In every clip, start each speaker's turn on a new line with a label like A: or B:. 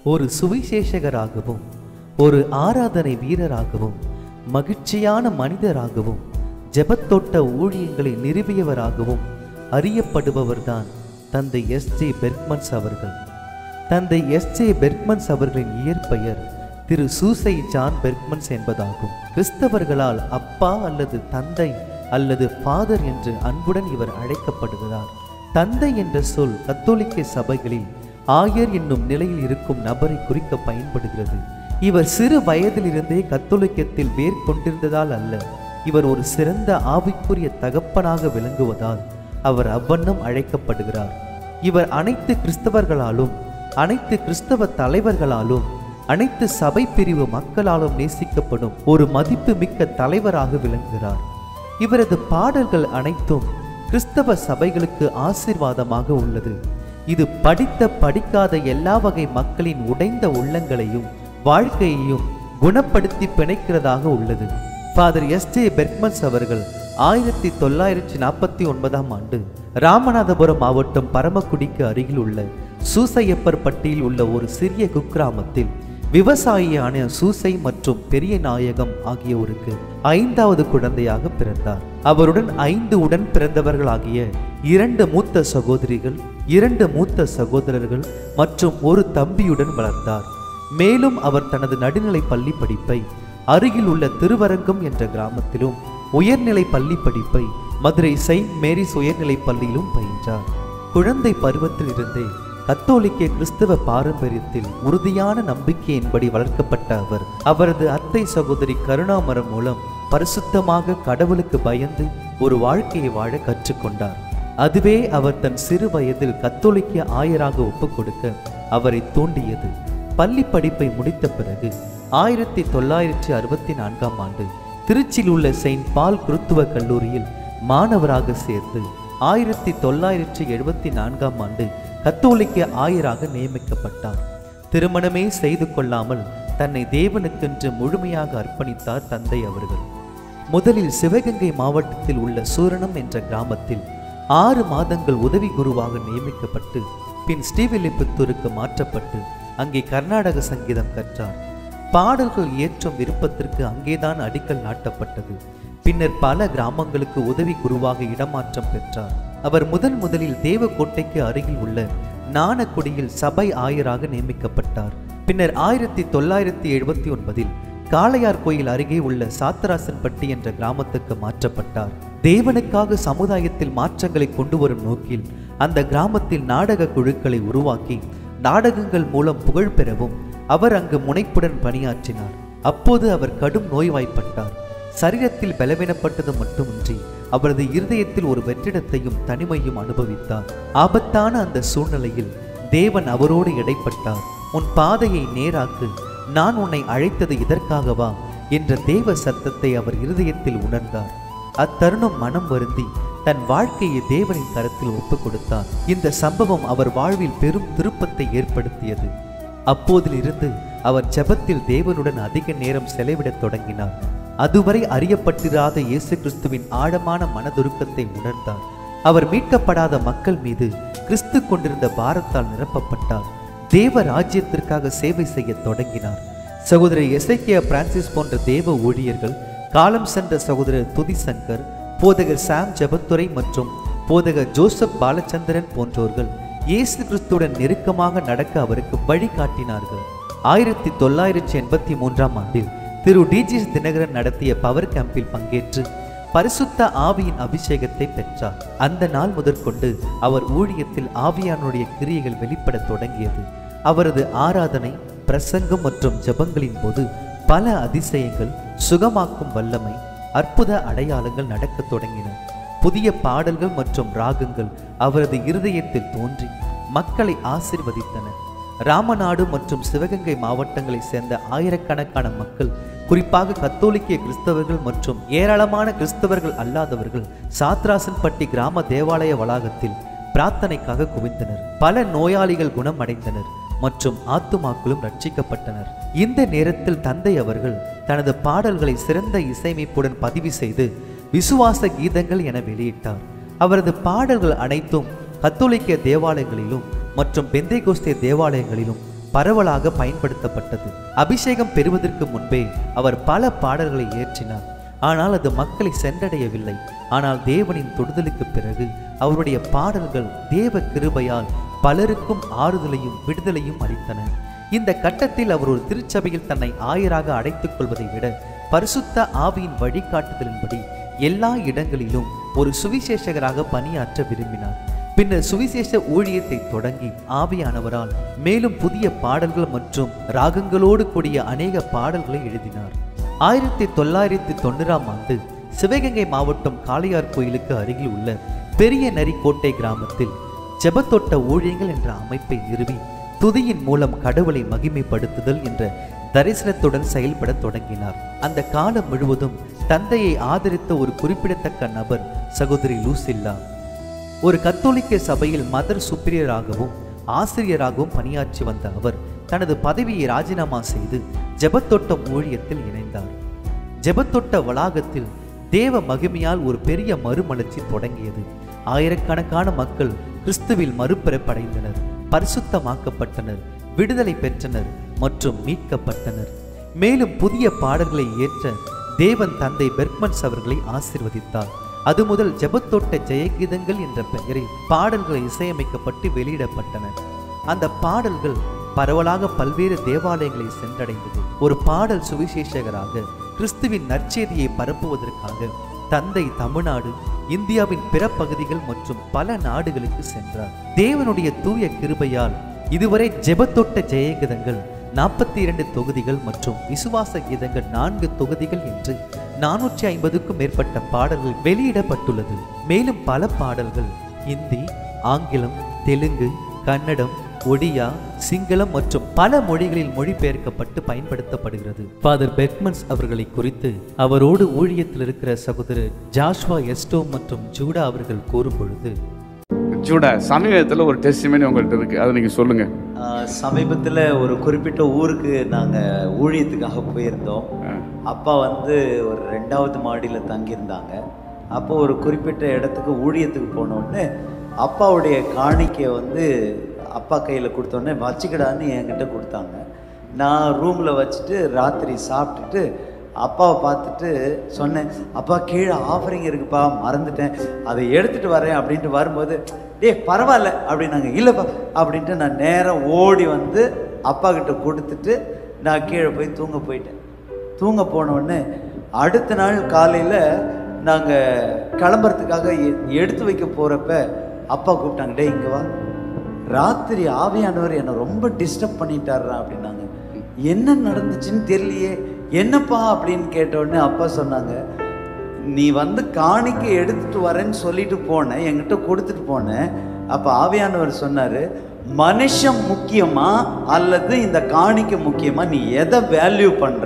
A: ஒரு சுவிசேஷகராகவும் ஒரு ஆராதனை வீரராகவும் மகிழ்ச்சியான மனிதராகவும் ஜெபத்தோட்ட ஊழியங்களை நிறுவியவராகவும் அறியப்படுபவர்தான் தந்தை எஸ் ஜே பெர்க்மன்ஸ் அவர்கள் தந்தை எஸ் ஜே பெர்க்மன்ஸ் அவர்களின் இயற்பெயர் திரு சூசை ஜான் பெர்க்மன்ஸ் என்பதாகும் கிறிஸ்தவர்களால் அப்பா அல்லது தந்தை அல்லது ஃபாதர் என்று அன்புடன் இவர் அழைக்கப்படுகிறார் தந்தை என்ற சொல் கத்தோலிக்க சபைகளில் ஆயர் என்னும் நிலையில் இருக்கும் நபரை குறிக்க பயன்படுகிறது இவர் சிறு வயதிலிருந்தே கத்தோலிக்கத்தில் வேர் கொண்டிருந்ததால் அல்ல இவர் ஒரு சிறந்த ஆவிக்குரிய தகப்பனாக விளங்குவதால் அவர் அவ்வண்ணம் அழைக்கப்படுகிறார் இவர் அனைத்து கிறிஸ்தவர்களாலும் அனைத்து கிறிஸ்தவ தலைவர்களாலும் அனைத்து சபை பிரிவு மக்களாலும் நேசிக்கப்படும் ஒரு மதிப்புமிக்க தலைவராக விளங்குகிறார் இவரது பாடல்கள் அனைத்தும் கிறிஸ்தவ சபைகளுக்கு ஆசீர்வாதமாக உள்ளது இது படித்த படிக்காத எல்லா வகை மக்களின் உடைந்த உள்ளங்களையும் வாழ்க்கையையும் குணப்படுத்தி பிணைக்கிறதாக உள்ளது ஃபாதர் எஸ் ஜே பெர்க்மன்ஸ் அவர்கள் ஆயிரத்தி தொள்ளாயிரத்தி நாற்பத்தி ஒன்பதாம் ஆண்டு ராமநாதபுரம் மாவட்டம் பரமக்குடிக்கு அருகில் உள்ள சூசையப்பர் பட்டியில் உள்ள ஒரு சிறிய குக்கிராமத்தில் விவசாயியான சூசை மற்றும் பெரிய நாயகம் ஆகியோருக்கு ஐந்தாவது குழந்தையாக பிறந்தார் அவருடன் ஐந்து உடன் பிறந்தவர்களாகிய இரண்டு மூத்த சகோதரிகள் இரண்டு மூத்த சகோதரர்கள் மற்றும் ஒரு தம்பியுடன் வளர்ந்தார் மேலும் அவர் தனது நடுநிலை பள்ளி படிப்பை அருகில் உள்ள திருவரங்கம் என்ற கிராமத்திலும் உயர்நிலை பள்ளி படிப்பை மதுரை செயின்ட் மேரிஸ் உயர்நிலை பள்ளியிலும் பயின்றார் குழந்தை பருவத்தில் இருந்தே கத்தோலிக்க கிறிஸ்தவ பாரம்பரியத்தில் உறுதியான நம்பிக்கையின்படி வளர்க்கப்பட்ட அவர் அவரது அத்தை சகோதரி கருணாமரம் மூலம் பரிசுத்தமாக கடவுளுக்கு பயந்து ஒரு வாழ்க்கையை வாழ கற்றுக்கொண்டார் அதுவே அவர் தன் சிறு வயதில் கத்தோலிக்க ஆயராக ஒப்புக் கொடுக்க அவரை தூண்டியது பள்ளி படிப்பை முடித்த பிறகு ஆயிரத்தி தொள்ளாயிரத்தி அறுபத்தி நான்காம் ஆண்டு திருச்சியில் உள்ள செயின்ட் பால் குருத்துவ கல்லூரியில் மாணவராக சேர்ந்து ஆயிரத்தி தொள்ளாயிரத்தி எழுபத்தி நான்காம் ஆண்டு கத்தோலிக்க ஆயராக நியமிக்கப்பட்டார் திருமணமே செய்து கொள்ளாமல் தன்னை தேவனுக்கென்று முழுமையாக அர்ப்பணித்தார் தந்தை அவர்கள் முதலில் சிவகங்கை மாவட்டத்தில் உள்ள சூரணம் என்ற கிராமத்தில் ஆறு மாதங்கள் உதவி குருவாக நியமிக்கப்பட்டு பின் ஸ்ரீவில்லிபுத்தூருக்கு மாற்றப்பட்டு அங்கே கர்நாடக சங்கீதம் கற்றார் பாடல்கள் இயற்றும் விருப்பத்திற்கு அங்கேதான் அடிக்கல் நாட்டப்பட்டது பின்னர் பல கிராமங்களுக்கு உதவி குருவாக இடமாற்றம் பெற்றார் அவர் முதன் முதலில் தேவக்கோட்டைக்கு அருகில் உள்ள நாணக்குடியில் சபை ஆயராக நியமிக்கப்பட்டார் பின்னர் ஆயிரத்தி தொள்ளாயிரத்தி எழுபத்தி ஒன்பதில் காளையார் கோயில் அருகே உள்ள சாத்தராசன்பட்டி என்ற கிராமத்துக்கு மாற்றப்பட்டார் தேவனுக்காக சமுதாயத்தில் மாற்றங்களை கொண்டு வரும் நோக்கில் அந்த கிராமத்தில் நாடக குழுக்களை உருவாக்கி நாடகங்கள் மூலம் புகழ் பெறவும் அவர் அங்கு முனைப்புடன் பணியாற்றினார் அப்போது அவர் கடும் நோய்வாய்ப்பட்டார் சரீரத்தில் பலவீனப்பட்டது மட்டுமின்றி அவரது இருதயத்தில் ஒரு வெற்றிடத்தையும் தனிமையும் அனுபவித்தார் ஆபத்தான அந்த சூழ்நிலையில் தேவன் அவரோடு இடைப்பட்டார் உன் பாதையை நேராக்கு நான் உன்னை அழைத்தது இதற்காகவா என்ற தேவ சத்தத்தை அவர் இருதயத்தில் உணர்ந்தார் அத்தருணம் மனம் வருந்தி தன் வாழ்க்கையை தேவனின் கரத்தில் ஒப்புக் கொடுத்தார் இந்த சம்பவம் அவர் வாழ்வில் பெரும் திருப்பத்தை ஏற்படுத்தியது அப்போதிலிருந்து அவர் ஜெபத்தில் தேவனுடன் அதிக நேரம் செலவிடத் தொடங்கினார் அதுவரை அறியப்பட்டிராத இயேசு கிறிஸ்துவின் ஆழமான மனதுருக்கத்தை உணர்ந்தார் அவர் மீட்கப்படாத மக்கள் மீது கிறிஸ்து கொண்டிருந்த பாரத்தால் நிரப்பப்பட்டார் தேவ ராஜ்யத்திற்காக சேவை செய்ய தொடங்கினார் சகோதரர் எசைக்கியா பிரான்சிஸ் போன்ற தேவ ஊழியர்கள் காலம் சென்ற சகோதரர் துதி சங்கர் போதகர் சாம் ஜெபத்துரை மற்றும் போதகர் ஜோசப் பாலச்சந்திரன் போன்றோர்கள் இயேசு கிறிஸ்துவுடன் நெருக்கமாக நடக்க அவருக்கு வழிகாட்டினார்கள் ஆயிரத்தி தொள்ளாயிரத்தி எண்பத்தி மூன்றாம் ஆண்டில் திரு டிஜிஎஸ் தினகரன் நடத்திய பவர் கேம்பில் பங்கேற்று பரிசுத்த ஆவியின் அபிஷேகத்தை பெற்றார் அந்த நாள் முதற்கொண்டு அவர் ஊழியத்தில் ஆவியானுடைய கிரியைகள் வெளிப்படத் தொடங்கியது அவரது ஆராதனை பிரசங்கம் மற்றும் ஜெபங்களின் போது பல அதிசயங்கள் சுகமாக்கும் வல்லமை அற்புத அடையாளங்கள் நடக்கத் தொடங்கின புதிய பாடல்கள் மற்றும் ராகங்கள் அவரது இருதயத்தில் தோன்றி மக்களை ஆசிர்வதித்தன ராமநாடு மற்றும் சிவகங்கை மாவட்டங்களைச் சேர்ந்த ஆயிரக்கணக்கான மக்கள் குறிப்பாக கத்தோலிக்க கிறிஸ்தவர்கள் மற்றும் ஏராளமான கிறிஸ்தவர்கள் அல்லாதவர்கள் சாத்ராசன்பட்டி கிராம தேவாலய வளாகத்தில் பிரார்த்தனைக்காக குவிந்தனர் பல நோயாளிகள் குணமடைந்தனர் மற்றும் ஆத்துமாக்களும் ரட்சிக்கப்பட்டனர் இந்த நேரத்தில் தந்தை அவர்கள் தனது பாடல்களை சிறந்த இசையமைப்புடன் பதிவு செய்து விசுவாச கீதங்கள் என வெளியிட்டார் அவரது பாடல்கள் அனைத்தும் கத்தோலிக்க தேவாலயங்களிலும் மற்றும் பெந்தைகோஸ்தே தேவாலயங்களிலும் பரவலாக பயன்படுத்தப்பட்டது அபிஷேகம் பெறுவதற்கு முன்பே அவர் பல பாடல்களை இயற்றினார் ஆனால் அது மக்களை சென்றடையவில்லை ஆனால் தேவனின் தொடுதலுக்கு பிறகு அவருடைய பாடல்கள் தேவ கிருபையால் பலருக்கும் ஆறுதலையும் விடுதலையும் அளித்தன இந்த கட்டத்தில் அவர் ஒரு திருச்சபையில் தன்னை ஆயராக அடைத்துக் கொள்வதை விட பரிசுத்த ஆவியின் வழிகாட்டுதலின்படி எல்லா இடங்களிலும் ஒரு சுவிசேஷகராக பணியாற்ற விரும்பினார் பின்னர் சுவிசேஷ ஊழியத்தை தொடங்கி ஆவியானவரால் மேலும் புதிய பாடல்கள் மற்றும் ராகங்களோடு கூடிய அநேக பாடல்களை எழுதினார் ஆயிரத்தி தொள்ளாயிரத்தி தொண்ணூறாம் ஆண்டு சிவகங்கை மாவட்டம் காளையார் கோயிலுக்கு அருகில் உள்ள பெரிய நரிக்கோட்டை கிராமத்தில் ஜெபத்தொட்ட ஊழியங்கள் என்ற அமைப்பை நிறுவி துதியின் மூலம் கடவுளை மகிமைப்படுத்துதல் என்ற தரிசனத்துடன் செயல்பட தொடங்கினார் அந்த காலம் முழுவதும் தந்தையை ஆதரித்த ஒரு குறிப்பிடத்தக்க நபர் சகோதரி லூசில்லா ஒரு கத்தோலிக்க சபையில் மதர் சுப்பீரியராகவும் ஆசிரியராகவும் பணியாற்றி வந்த அவர் தனது பதவியை ராஜினாமா செய்து ஜெபத்தோட்டம் ஊழியத்தில் இணைந்தார் ஜெபத்தொட்ட வளாகத்தில் தேவ மகிமையால் ஒரு பெரிய மறுமலர்ச்சி தொடங்கியது ஆயிரக்கணக்கான மக்கள் கிறிஸ்துவில் மறுபிறப்படைந்தனர் பரிசுத்தமாக்கப்பட்டனர் விடுதலை பெற்றனர் மற்றும் மீட்கப்பட்டனர் மேலும் புதிய பாடல்களை ஏற்ற தேவன் தந்தை பெர்க்மன்ஸ் அவர்களை ஆசிர்வதித்தார் அது முதல் ஜெபத்தோட்ட ஜெயகீதங்கள் என்ற பெயரில் பாடல்கள் இசையமைக்கப்பட்டு வெளியிடப்பட்டன அந்த பாடல்கள் பரவலாக பல்வேறு தேவாலயங்களை சென்றடைந்தது ஒரு பாடல் சுவிசேஷகராக கிறிஸ்துவின் நற்செய்தியை பரப்புவதற்காக தந்தை தமிழ்நாடு இந்தியாவின் பிற பகுதிகள் மற்றும் பல நாடுகளுக்கு சென்றார் தேவனுடைய தூய கிருபையால் இதுவரை ஜெபத்தொட்ட ஜெயகீதங்கள் நாற்பத்தி இரண்டு தொகுதிகள் மற்றும் விசுவாச கீதங்கள் நான்கு தொகுதிகள் என்று நானூற்றி ஐம்பதுக்கும் மேற்பட்ட பாடல்கள் வெளியிடப்பட்டுள்ளது மேலும் பல பாடல்கள் இந்தி ஆங்கிலம் தெலுங்கு கன்னடம் ஒடியா சிங்களம் மற்றும் பல மொழிகளில் மொழிபெயர்க்கப்பட்டு பயன்படுத்தப்படுகிறது ஃபாதர் பெர்க்மன்ஸ் அவர்களை குறித்து அவரோடு ஊழியத்தில் இருக்கிற சகோதரர் ஜாஷ்வா எஸ்டோ மற்றும் ஜூடா அவர்கள் கூறும் பொழுது
B: ஜூடா சமீபத்தில் ஒரு டெஸ்டிமனி உங்கள்கிட்ட இருக்கு அதை நீங்கள் சொல்லுங்க
C: சமீபத்தில் ஒரு குறிப்பிட்ட ஊருக்கு நாங்கள் ஊழியத்துக்காக போயிருந்தோம் அப்பா வந்து ஒரு ரெண்டாவது மாடியில் தங்கியிருந்தாங்க அப்போ ஒரு குறிப்பிட்ட இடத்துக்கு ஊழியத்துக்கு போனோடனே அப்பாவுடைய காணிக்கை வந்து அப்பா கையில் கொடுத்தோடனே வச்சுக்கடான்னு என்கிட்ட கொடுத்தாங்க நான் ரூமில் வச்சுட்டு ராத்திரி சாப்பிட்டுட்டு அப்பாவை பார்த்துட்டு சொன்னேன் அப்பா கீழே ஆஃபரிங் இருக்குப்பா மறந்துட்டேன் அதை எடுத்துகிட்டு வரேன் அப்படின்ட்டு வரும்போது டேய் பரவாயில்ல அப்படின்னாங்க இல்லைப்பா அப்படின்ட்டு நான் நேராக ஓடி வந்து அப்பா கிட்ட கொடுத்துட்டு நான் கீழே போய் தூங்க போயிட்டேன் தூங்க போன உடனே அடுத்த நாள் காலையில் நாங்கள் கிளம்புறதுக்காக எ- எடுத்து வைக்க போகிறப்ப அப்பா கூப்பிட்டாங்க டேய் இங்கே வா ராத்திரி ஆவியானவர் என்னை ரொம்ப டிஸ்டர்ப் பண்ணிட்டாருடா அப்படின்னாங்க என்ன நடந்துச்சுன்னு தெரியலையே என்னப்பா அப்படின்னு கேட்ட உடனே அப்பா சொன்னாங்க நீ வந்து காணிக்கை எடுத்துட்டு வரேன்னு சொல்லிட்டு போனேன் என்கிட்ட கொடுத்துட்டு போனேன் அப்போ ஆவியானவர் சொன்னார் மனுஷன் முக்கியமா அல்லது இந்த காணிக்கை முக்கியமா நீ எதை வேல்யூ பண்ற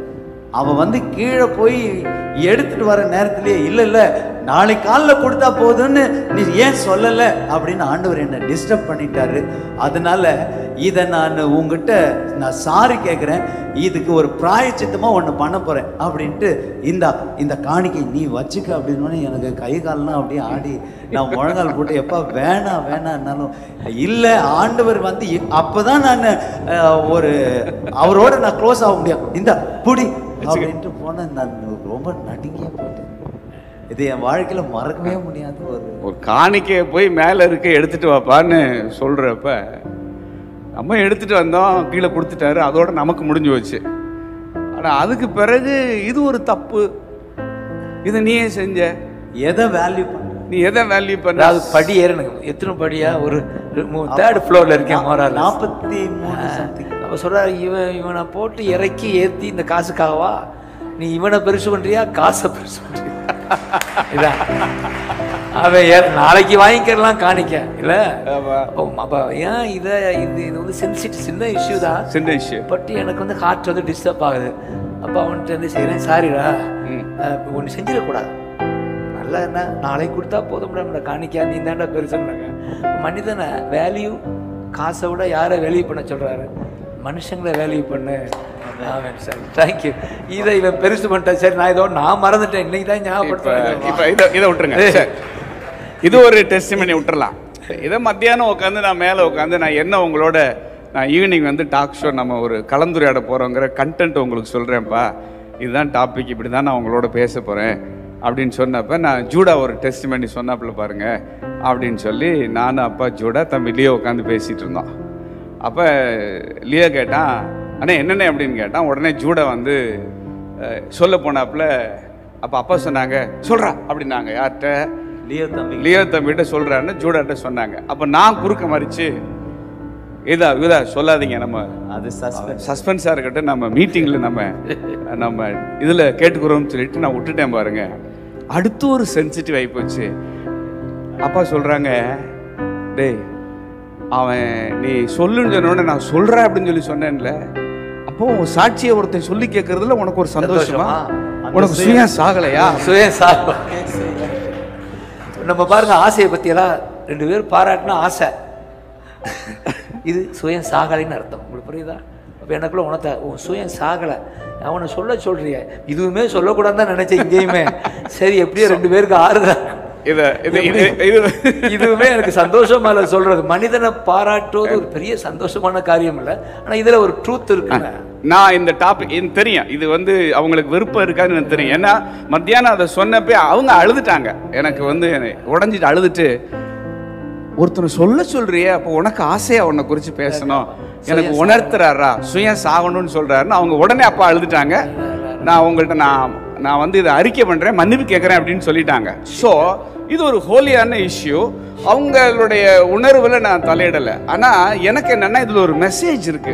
C: அவன் வந்து கீழே போய் எடுத்துட்டு வர நேரத்திலேயே இல்லை இல்லை நாளை காலைல கொடுத்தா போதும்னு நீ ஏன் சொல்லலை அப்படின்னு ஆண்டவர் என்னை டிஸ்டர்ப் பண்ணிட்டாரு அதனால இதை நான் உங்ககிட்ட நான் சாரி கேட்குறேன் இதுக்கு ஒரு பிராயச்சித்தமாக ஒன்று பண்ண போகிறேன் அப்படின்ட்டு இந்த இந்த காணிக்கை நீ வச்சுக்க அப்படின்னு எனக்கு கை கால்லாம் அப்படியே ஆடி நான் முழங்கால் போட்டு எப்பா வேணாம் வேணாம்னாலும் இல்லை ஆண்டவர் வந்து அப்போ தான் நான் ஒரு அவரோட நான் க்ளோஸ் ஆக முடியும் இந்த புடி அப்படின்ட்டு போனேன் நான் ரொம்ப நடுங்கியே போயிட்டேன் இது என் வாழ்க்கையில மறக்கவே முடியாத ஒரு
B: ஒரு காணிக்கையை போய் மேலே இருக்க எடுத்துட்டு வாப்பான்னு சொல்கிறப்ப நம்ம எடுத்துட்டு வந்தோம் கீழே கொடுத்துட்டாரு அதோட நமக்கு முடிஞ்சு போச்சு ஆனால் அதுக்கு பிறகு இது ஒரு தப்பு இதை நீயே செஞ்ச
C: எதை வேல்யூ பண்ண
B: நீ எதை வேல்யூ பண்ண
D: அதாவது படி ஏறணுங்க எத்தனை படியா ஒரு தேர்ட் ஃப்ளோர்ல இருக்கேன் மோரால்
C: நாற்பத்தி மூணு சம்திங்
D: அப்ப சொல்றாரு இவன் இவனை போட்டு இறக்கி ஏத்தி இந்த காசுக்காகவா நீ இவனை பெருசு பண்றியா காசை பெருசு பண்றியா இதான் அவன் ஏ- நாளைக்கு வாங்கிக்கலாம் காணிக்க இல்ல
B: ஆமா.
D: அப்போ அப்ப ஏன் இதை இது இது வந்து சென்சிட்டிவ் சின்ன இஷ்யூ தான்
B: சின்ன இஷ்யூ
D: பட் எனக்கு வந்து ஹார்ட் வந்து டிஸ்டர்ப் ஆகுது அப்போ அவன்கிட்ட வந்து செய்கிறேன் சாரிடா
B: ம்.
D: ஒன்று செஞ்சிடக்கூடாது நல்லா என்ன நாளைக்கு கொடுத்தா போதும்டா நம்மளை காணிக்கா நீ தாண்டா பெருசுன்னாங்க மனிதனை வேல்யூ காசை விட யாரை வேல்யூ பண்ண சொல்கிறாரு மனுஷங்களை வேல்யூ பண்ணு ஆமாம் சார் தேங்க்யூ இதை இவன் பெருசு பண்ணிட்டேன் சரி நான் இதோ நான் மறந்துட்டேன் இன்னைக்கு தான்
B: இப்போ
D: ஞாபகப்படுத்துறேன்
B: இப்போ இதை இதை விட்டுருங்க சரி. இது ஒரு டெஸ்டிமனி விட்டுறலாம் இதை மத்தியானம் உட்காந்து நான் மேலே உட்காந்து நான் என்ன உங்களோட நான் ஈவினிங் வந்து டாக் ஷோ நம்ம ஒரு கலந்துரையாட போகிறோங்கிற கண்டென்ட் உங்களுக்கு சொல்கிறேன்ப்பா இதுதான் டாபிக் இப்படி தான் நான் உங்களோட பேச போகிறேன் அப்படின்னு சொன்னப்ப நான் ஜூடா ஒரு டெஸ்ட் பண்ணி சொன்னாப்புல பாருங்க அப்படின்னு சொல்லி நானும் அப்பா ஜூடா தம்பி லியோ உட்காந்து பேசிகிட்டு இருந்தோம் அப்போ லியோ கேட்டான் அண்ணே என்னண்ணே அப்படின்னு கேட்டான் உடனே ஜூடா வந்து அஹ், சொல்ல போனாப்புல அப்போ அப்பா சொன்னாங்க சொல்கிறா அப்படின்னாங்க யார்கிட்ட
C: லியோ தம்பி
B: லியோ தம்பிகிட்ட சொல்கிறான்னு ஜூடாட்ட சொன்னாங்க அப்போ நான் குறுக்க மறிச்சு இதா இதா சொல்லாதீங்க நம்ம
C: அது சஸ்பென்ஸ்
B: சஸ்பென்ஸாக இருக்கட்டும் நம்ம மீட்டிங்கில் நம்ம நம்ம இதில் கேட்டுக்கிறோம்னு சொல்லிட்டு நான் விட்டுட்டேன் பாருங்க அடுத்து ஒரு சென்சிட்டிவ் ஆகிப்போச்சு அப்பா சொல்கிறாங்க டேய் அவன் நீ சொல்லுன்னு சொன்னோடனே நான் சொல்கிறேன் அப்படின்னு சொல்லி சொன்னேன்ல அப்போ உன் சாட்சியை ஒருத்தன் சொல்லி கேட்கறதுல உனக்கு ஒரு சந்தோஷமா
D: சந்தோஷமா?
B: உனக்கு சுயம் சாகலையா
D: சுய சாபம் நம்ம பாருங்க ஆசையை பற்றியெல்லாம் ரெண்டு பேரும் பாராட்டினா ஆசை இது சுயம் சாகலைன்னு அர்த்தம் உங்களுக்கு புரியுதா அப்போ எனக்குள்ள உனத்த உன் சுயம் சாகலை அவனை சொல்ல சொல்றிய இதுவுமே சொல்லக்கூடாதுன்னு தான் நினைச்சேன் இங்கேயுமே சரி எப்படியோ ரெண்டு பேருக்கு ஆறுதல்
B: இதை இது இது இது
D: இதுவுமே எனக்கு சந்தோஷமா இல்லை சொல்றது மனிதனை பாராட்டுவது ஒரு பெரிய சந்தோஷமான காரியம் இல்லை ஆனா இதுல ஒரு ட்ரூத் இருக்குங்க
B: நான் இந்த டாபிக் எனக்கு தெரியும் இது வந்து அவங்களுக்கு விருப்பம் இருக்காதுன்னு எனக்கு தெரியும் ஏன்னா மத்தியானம் அதை சொன்னப்பே அவங்க அழுதுட்டாங்க எனக்கு வந்து உடஞ்சிட்டு அழுதுட்டு ஒருத்தர் சொல்ல சொல்றியே அப்போ உனக்கு ஆசையா உன்னை குறித்து பேசணும் எனக்கு உணர்த்துறாரா சுயம் சாகணும்னு சொல்றாருன்னு அவங்க உடனே அப்பா அழுதுட்டாங்க நான் உங்கள்கிட்ட நான் நான் வந்து இதை அறிக்கை பண்றேன் மன்னிப்பு கேட்குறேன் அப்படின்னு சொல்லிட்டாங்க ஸோ இது ஒரு ஹோலியான இஷ்யூ அவங்களுடைய உணர்வுல நான் தலையிடலை ஆனா எனக்கு என்னன்னா இதுல ஒரு மெசேஜ் இருக்கு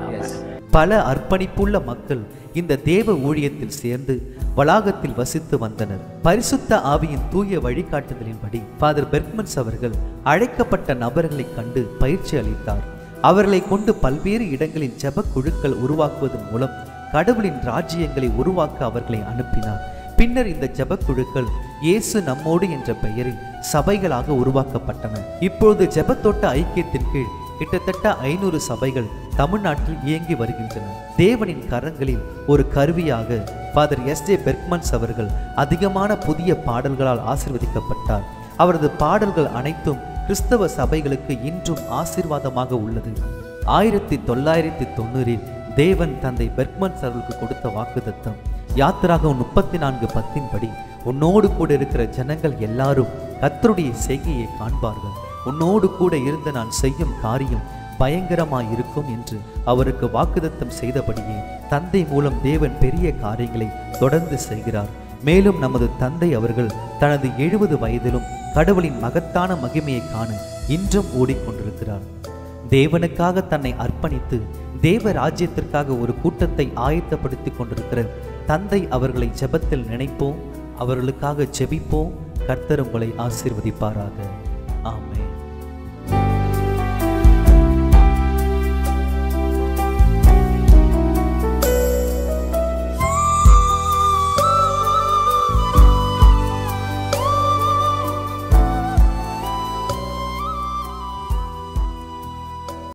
A: பல அர்ப்பணிப்புள்ள மக்கள் இந்த தேவ ஊழியத்தில் சேர்ந்து வளாகத்தில் வசித்து வந்தனர் பரிசுத்த ஆவியின் தூய வழிகாட்டுதலின்படி ஃபாதர் பெர்க்மன்ஸ் அவர்கள் அழைக்கப்பட்ட நபர்களைக் கண்டு பயிற்சி அளித்தார் அவர்களை கொண்டு பல்வேறு இடங்களில் ஜெப குழுக்கள் உருவாக்குவதன் மூலம் கடவுளின் ராஜ்யங்களை உருவாக்க அவர்களை அனுப்பினார் பின்னர் இந்த ஜெபக்குழுக்கள் இயேசு நம்மோடு என்ற பெயரில் சபைகளாக உருவாக்கப்பட்டன இப்பொழுது ஜெபத்தோட்ட ஐக்கியத்தின் கீழ் கிட்டத்தட்ட ஐநூறு சபைகள் தமிழ்நாட்டில் இயங்கி வருகின்றன தேவனின் கரங்களில் ஒரு கருவியாக ஃபாதர் எஸ் ஜே பெர்க்மன்ஸ் அவர்கள் அதிகமான புதிய பாடல்களால் ஆசிர்வதிக்கப்பட்டார் அவரது பாடல்கள் அனைத்தும் கிறிஸ்தவ சபைகளுக்கு இன்றும் ஆசீர்வாதமாக உள்ளது ஆயிரத்தி தொள்ளாயிரத்தி தொண்ணூறில் தேவன் தந்தை பெர்க்மன்ஸ் அவர்களுக்கு கொடுத்த வாக்குத்தத்தம் யாத்திராகம் முப்பத்தி நான்கு பத்தின்படி உன்னோடு கூட இருக்கிற ஜனங்கள் எல்லாரும் கர்த்தருடைய செய்கையை காண்பார்கள் உன்னோடு கூட இருந்து நான் செய்யும் காரியம் பயங்கரமாய் இருக்கும் என்று அவருக்கு வாக்குத்தத்தம் செய்தபடியே தந்தை மூலம் தேவன் பெரிய காரியங்களை தொடர்ந்து செய்கிறார் மேலும் நமது தந்தை அவர்கள் தனது எழுபது வயதிலும் கடவுளின் மகத்தான மகிமையை காண இன்றும் ஓடிக்கொண்டிருக்கிறார் தேவனுக்காக தன்னை அர்ப்பணித்து தேவ ராஜ்யத்திற்காக ஒரு கூட்டத்தை ஆயத்தப்படுத்திக் கொண்டிருக்கிற தந்தை அவர்களை ஜெபத்தில் நினைப்போம் அவர்களுக்காக ஜெபிப்போம் கர்த்தர் உங்களை ஆசீர்வதிப்பாராக ஆமென்